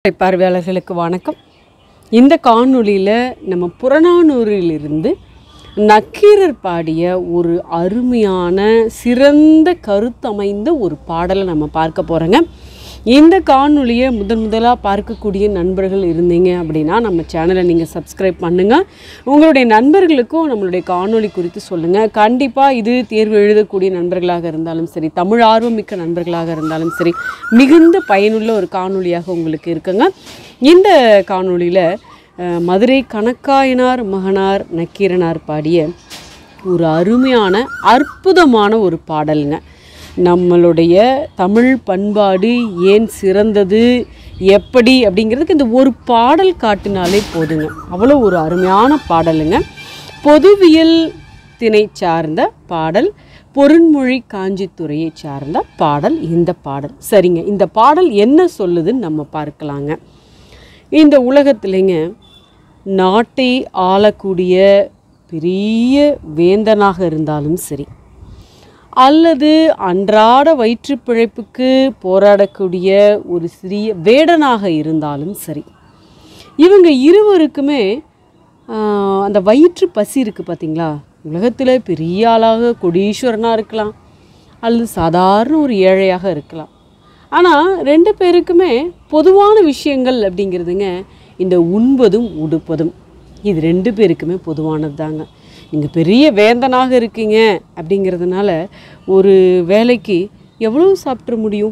பார்வையாளர்களுக்கு வணக்கம் இந்த காணொளியில் நம்ம புறநானூரிலிருந்து நக்கீரர் பாடிய ஒரு அருமையான சிறந்த கருத்தமைந்த ஒரு பாடலை நம்ம பார்க்க போகிறோங்க இந்த காணொளியை முதன் முதலாக பார்க்கக்கூடிய நண்பர்கள் இருந்தீங்க அப்படின்னா நம்ம சேனலை நீங்கள் சப்ஸ்கிரைப் பண்ணுங்கள் உங்களுடைய நண்பர்களுக்கும் நம்மளுடைய காணொளி குறித்து சொல்லுங்கள் கண்டிப்பாக இது தேர்வு எழுதக்கூடிய நண்பர்களாக இருந்தாலும் சரி தமிழ் ஆர்வமிக்க நண்பர்களாக இருந்தாலும் சரி மிகுந்த பயனுள்ள ஒரு காணொளியாக உங்களுக்கு இருக்குங்க இந்த காணொளியில் அஹ், மதுரை கணக்காயனார் மகனார் நக்கீரனார் பாடிய ஒரு அருமையான அற்புதமான ஒரு பாடலுங்க நம்மளுடைய தமிழ் பண்பாடு ஏன் சிறந்தது எப்படி அப்படிங்கிறதுக்கு இந்த ஒரு பாடல் காட்டினாலே போதுங்க அவ்வளோ ஒரு அருமையான பாடலுங்க பொதுவியல் திணை சார்ந்த பாடல் பொருண்மொழி காஞ்சித்துறையை சார்ந்த பாடல் இந்த பாடல் சரிங்க இந்த பாடல் என்ன சொல்லுதுன்னு நம்ம பார்க்கலாங்க இந்த உலகத்துலேங்க நாட்டை ஆளக்கூடிய பெரிய வேந்தனாக இருந்தாலும் சரி அல்லது அன்றாட வயிற்றுப் பிழைப்புக்கு போராடக்கூடிய ஒரு சிறிய வேடனாக இருந்தாலும் சரி இவங்க இருவருக்குமே ஆஹ், அந்த வயிற்று பசி இருக்குது பார்த்தீங்களா உலகத்தில் பெரிய ஆளாக கொடீஸ்வரனாக இருக்கலாம் அல்லது சாதாரண ஒரு ஏழையாக இருக்கலாம் ஆனால் ரெண்டு பேருக்குமே பொதுவான விஷயங்கள் அப்படிங்கிறதுங்க இந்த உண்பதும் உடுப்பதும் இது ரெண்டு பேருக்குமே பொதுவானது தாங்க நீங்கள் பெரிய வேந்தனாக இருக்கீங்க அப்படிங்கிறதுனால ஒரு வேலைக்கு எவ்வளோ சாப்பிட்ற முடியும்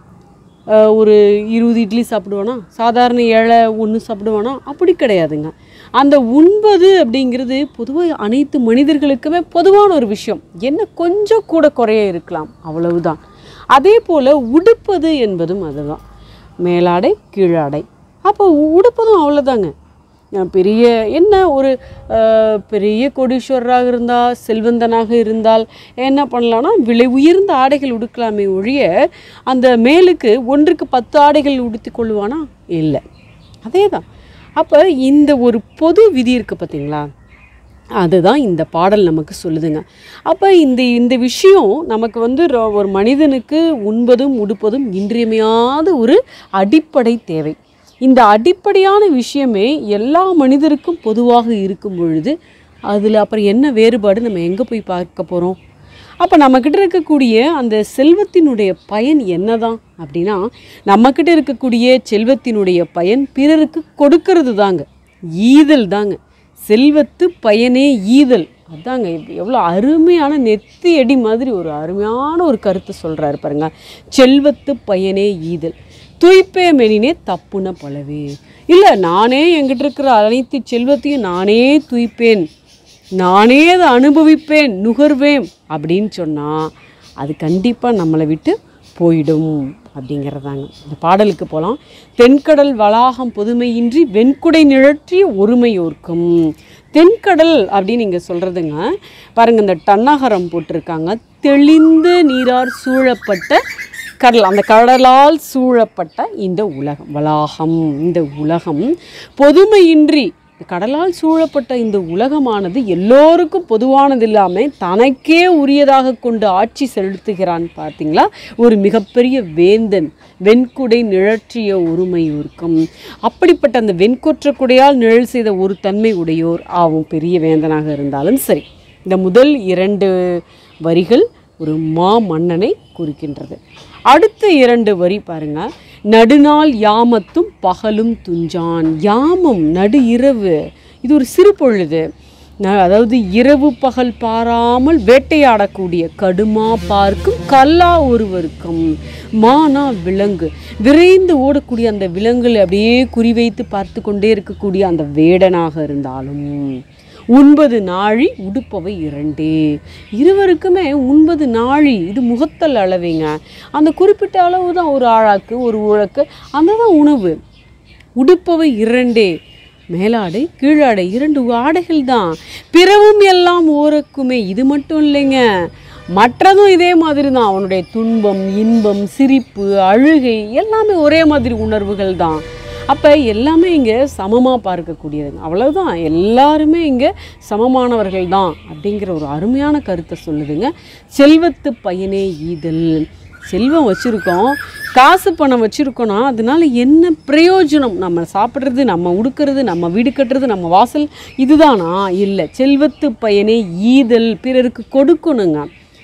அஹ் ஒரு இருபது இட்லி சாப்பிடுவானா சாதாரண ஏழை ஒன்று சாப்பிடுவானா அப்படி கிடையாதுங்க அந்த உண்பது அப்படிங்கிறது பொதுவாக அனைத்து மனிதர்களுக்குமே பொதுவான ஒரு விஷயம் என்ன கொஞ்சம் கூட குறைய இருக்கலாம் அவ்வளவுதான் அதே போல் உடுப்பது என்பதும் அதுதான் மேலாடை கீழாடை அப்போ உடுப்பதும் அவ்வளோதாங்க அஹ் பெரிய என்ன ஒரு அஹ், பெரிய கோடீஸ்வரராக இருந்தால் செல்வந்தனாக இருந்தால் என்ன பண்ணலாம்னா விலை உயர்ந்த ஆடைகள் உடுக்கலாமே ஒழிய அந்த மேலுக்கு ஒன்றுக்கு பத்து ஆடைகள் உடுத்தி கொள்ளுவானா இல்லை அதே தான் அப்போ இந்த ஒரு பொது விதி இருக்குது பார்த்தீங்களா அதுதான் இந்த பாடல் நமக்கு சொல்லுதுங்க அப்போ இந்த இந்த விஷயம் நமக்கு வந்து ரொ- ஒரு மனிதனுக்கு உண்பதும் உடுப்பதும் இன்றியமையாத ஒரு அடிப்படை தேவை இந்த அடிப்படையான விஷயமே எல்லா மனிதருக்கும் பொதுவாக இருக்கும் பொழுது அதில் அப்புறம் என்ன வேறுபாடு நம்ம எங்கே போய் பார்க்க போகிறோம் அப்போ நம்மக்கிட்ட இருக்கக்கூடிய அந்த செல்வத்தினுடைய பயன் என்னதான் அப்படின்னா நம்மக்கிட்ட இருக்கக்கூடிய செல்வத்தினுடைய பயன் பிறருக்கு கொடுக்கறது தாங்க ஈதல் தாங்க செல்வத்து பயனே ஈதல் அதாங்க இப்ப எவ்வளோ அருமையான நெத்தி அடி மாதிரி ஒரு அருமையான ஒரு கருத்தை சொல்கிறாரு பாருங்க செல்வத்து பயனே ஈதல் துய்ப்பே மெனினே தப்புன பலவே இல்லை நானே என்கிட்ட இருக்கிற அனைத்து செல்வத்தையும் நானே துய்ப்பேன் நானே அதை அனுபவிப்பேன் நுகர்வேன் அப்படின்னு சொன்னால் அது கண்டிப்பாக நம்மளை விட்டு போயிடும் அப்படிங்கிறதாங்க இந்த பாடலுக்கு போகலாம் தென்கடல் வளாகம் பொதுமையின்றி வெண்குடை நிழற்றிய ஒருமையோர்க்கும் தென்கடல் அப்படின்னு நீங்கள் சொல்கிறதுங்க பாருங்கள் இந்த டன்னகரம் போட்டிருக்காங்க தெளிந்த நீரார் சூழப்பட்ட கடல் அந்த கடலால் சூழப்பட்ட இந்த உலகம் வளாகம் இந்த உலகம் பொதுமையின்றி இந்த கடலால் சூழப்பட்ட இந்த உலகமானது எல்லோருக்கும் பொதுவானது இல்லாமல் தனக்கே உரியதாக கொண்டு ஆட்சி செலுத்துகிறான் பார்த்தீங்களா ஒரு மிகப்பெரிய வேந்தன் வெண்குடை நிழற்றிய ஒருமையோர்க்கும் அப்படிப்பட்ட அந்த வெண்கொற்ற குடையால் நிழல் செய்த ஒரு தன்மை உடையோர் ஆவும் பெரிய வேந்தனாக இருந்தாலும் சரி இந்த முதல் இரண்டு வரிகள் ஒரு மா மன்னனை குறிக்கின்றது அடுத்த இரண்டு வரி பாருங்க நடுநாள் யாமத்தும் பகலும் துஞ்சான் யாமம் நடு இரவு இது ஒரு சிறு பொழுது ந- அதாவது இரவு பகல் பாராமல் வேட்டையாடக்கூடிய கடுமா பார்க்கும் கல்லா ஒருவருக்கும் மானா விலங்கு விரைந்து ஓடக்கூடிய அந்த விலங்குகளை அப்படியே குறிவைத்து பார்த்து கொண்டே இருக்கக்கூடிய அந்த வேடனாக இருந்தாலும் உண்பது நாழி உடுப்பவை இரண்டே இருவருக்குமே உண்பது நாழி இது முகத்தல் அளவைங்க அந்த குறிப்பிட்ட அளவு தான் ஒரு ஆழாக்கு ஒரு உழக்கு அந்த தான் உணவு உடுப்பவை இரண்டே மேலாடை கீழாடை இரண்டு ஆடைகள் தான் பிறவும் எல்லாம் ஓரக்குமே இது மட்டும் இல்லைங்க மற்றதும் இதே மாதிரி தான் அவனுடைய துன்பம் இன்பம் சிரிப்பு அழுகை எல்லாமே ஒரே மாதிரி உணர்வுகள் தான் அப்போ எல்லாமே இங்கே சமமாக பார்க்கக்கூடியதுங்க அவ்வளவுதான் எல்லாருமே இங்கே சமமானவர்கள் தான் அப்படிங்கிற ஒரு அருமையான கருத்தை சொல்லுதுங்க செல்வத்து பயனே ஈதல் செல்வம் வச்சுருக்கோம் காசு பணம் வச்சுருக்கோன்னா அதனால என்ன பிரயோஜனம் நம்ம சாப்பிட்றது நம்ம உடுக்கிறது நம்ம வீடு கட்டுறது நம்ம வாசல் இதுதானா இல்லை செல்வத்து பயனே ஈதல் பிறருக்கு கொடுக்கணுங்க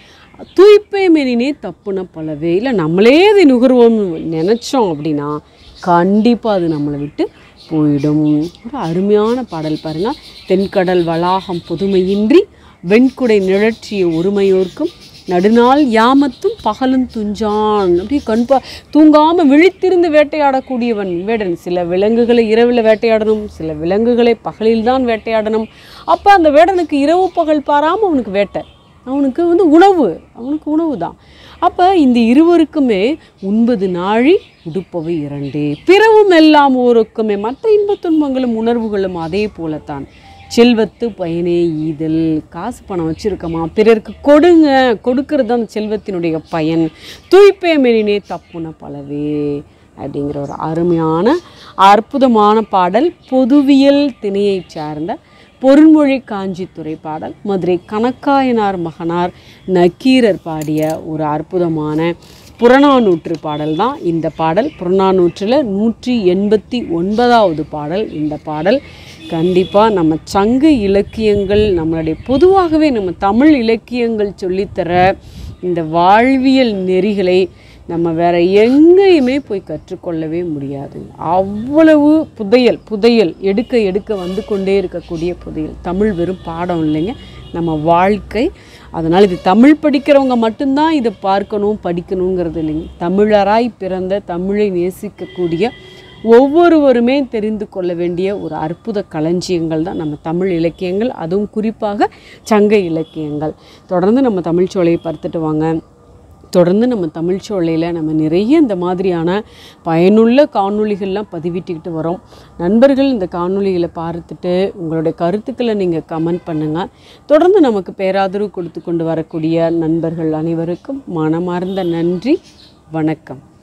தூய்ப்பை மெனினே தப்புன பலவே இல்லை நம்மளே அதை நுகர்வோம் நினச்சோம் அப்படின்னா கண்டிப்பாக அது நம்மளை விட்டு போயிடும் ஒரு அருமையான பாடல் பாருங்க தென்கடல் வளாகம் புதுமையின்றி வெண்குடை நிழற்றிய ஒருமையோர்க்கும் நடுநாள் யாமத்தும் பகலும் துஞ்சான் அப்படி கண்பா தூங்காமல் விழித்திருந்து வேட்டையாடக்கூடியவன் வேடன் சில விலங்குகளை இரவில் வேட்டையாடணும் சில விலங்குகளை பகலில் தான் வேட்டையாடணும் அப்போ அந்த வேடனுக்கு இரவு பகல் பாராமல் அவனுக்கு வேட்டை அவனுக்கு வந்து உணவு அவனுக்கு உணவு தான் அப்போ இந்த இருவருக்குமே உண்பது நாழி உடுப்பவை இரண்டே பிறவும் எல்லாம் ஓருக்குமே மற்ற இன்பத் துன்பங்களும் உணர்வுகளும் அதே போலத்தான் செல்வத்து பயனே ஈதல் காசு பணம் வச்சுருக்கமா பிறருக்கு கொடுங்க கொடுக்கறது தான் அந்த செல்வத்தினுடைய பயன் தூய்ப்பே மெனினே தப்புன பலவே அப்படிங்கிற ஒரு அருமையான அற்புதமான பாடல் பொதுவியல் திணையைச் சார்ந்த பொருண்மொழி காஞ்சித்துறை பாடல் மதுரை கணக்காயனார் மகனார் நக்கீரர் பாடிய ஒரு அற்புதமான புறநானூற்று பாடல் தான் இந்த பாடல் புறநானூற்றில் நூற்றி எண்பத்தி ஒன்பதாவது பாடல் இந்த பாடல் கண்டிப்பாக நம்ம சங்க இலக்கியங்கள் நம்மளுடைய பொதுவாகவே நம்ம தமிழ் இலக்கியங்கள் சொல்லித்தர இந்த வாழ்வியல் நெறிகளை நம்ம வேற எங்கேயுமே போய் கற்றுக்கொள்ளவே முடியாது அவ்வளவு புதையல் புதையல் எடுக்க எடுக்க வந்து கொண்டே இருக்கக்கூடிய புதையல் தமிழ் வெறும் பாடம் இல்லைங்க நம்ம வாழ்க்கை அதனால் இது தமிழ் படிக்கிறவங்க மட்டும்தான் இதை பார்க்கணும் படிக்கணுங்கிறது இல்லைங்க தமிழராய் பிறந்த தமிழை நேசிக்கக்கூடிய ஒவ்வொருவருமே தெரிந்து கொள்ள வேண்டிய ஒரு அற்புத களஞ்சியங்கள் தான் நம்ம தமிழ் இலக்கியங்கள் அதுவும் குறிப்பாக சங்க இலக்கியங்கள் தொடர்ந்து நம்ம தமிழ் சோலையை பார்த்துட்டு வாங்க தொடர்ந்து நம்ம தமிழ் சோலையில் நம்ம நிறைய இந்த மாதிரியான பயனுள்ள காணொளிகள்லாம் பதிவிட்டுக்கிட்டு வரோம் நண்பர்கள் இந்த காணொளிகளை பார்த்துட்டு உங்களுடைய கருத்துக்களை நீங்கள் கமெண்ட் பண்ணுங்கள் தொடர்ந்து நமக்கு பேராதரவு கொடுத்து கொண்டு வரக்கூடிய நண்பர்கள் அனைவருக்கும் மனமார்ந்த நன்றி வணக்கம்